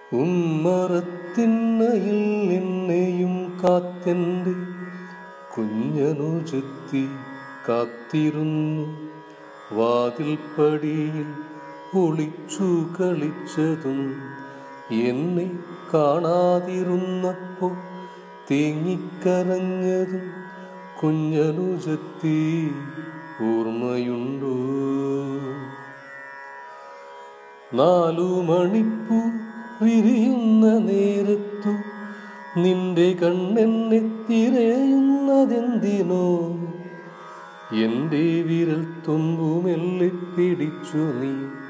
ഉമ്മറത്തിണ്ണയിൽ എന്നെയും കാത്തെൻ്റെ കുഞ്ഞനു ചുറ്റി കാത്തിരുന്നു വാതിൽപ്പടിയിൽ ഒളിച്ചു കളിച്ചതും എന്നെ കാണാതിരുന്നപ്പോ തേങ്ങിക്കരഞ്ഞതും കുഞ്ഞനു ചുറ്റി ഓർമ്മയുണ്ടോ നാലു മണിപ്പൂ വിരിയുന്ന നേരത്തു നിന്റെ കണ്ണെന്നെ തിരയുന്നതെന്തിനോ എന്റെ വിരൽ തുമ്പുമെല്ലെ പിടിച്ചു നീ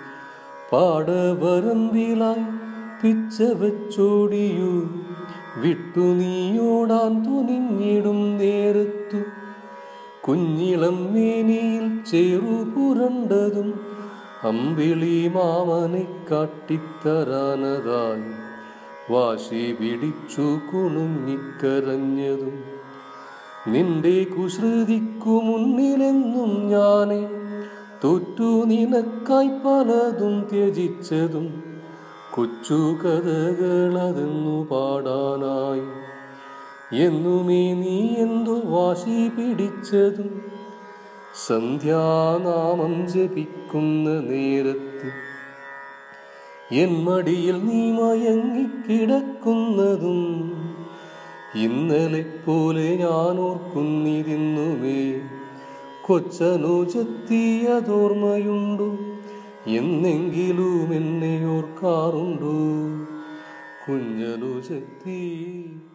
പാടവരമ്പിലായി പിച്ച വെച്ചോടിയു വിട്ടു നീയോടാൻ തുനിഞ്ഞിടും നേരത്തു കുഞ്ഞിളം മേനിയിൽ ചേറു പുരണ്ടതും അമ്പിളി മാമനെ കാട്ടിത്തരാനതായി വാശി പിടിച്ചു കുണുങ്ങിക്കരഞ്ഞതും നിന്റെ കുസൃതിക്കു മുന്നിലെന്നും ഞാനെ തോറ്റു നിനക്കായി പലതും ത്യജിച്ചതും കൊച്ചു കഥകളതെന്നു പാടാനായി എന്നുമേ നീ എന്തു വാശി പിടിച്ചതും സന്ധ്യാനാമം ജപിക്കുന്ന നേരത്ത് എൻ മടിയിൽ നീ മയങ്ങിക്കിടക്കുന്നതും ഇന്നലെ പോലെ ഞാൻ ഓർക്കുന്നിരുന്നുമേ കൊച്ചനുജത്തിയതോർമ്മയുണ്ടോ എന്നെങ്കിലും എന്നെ ഓർക്കാറുണ്ടോ കുഞ്ഞനുജത്തി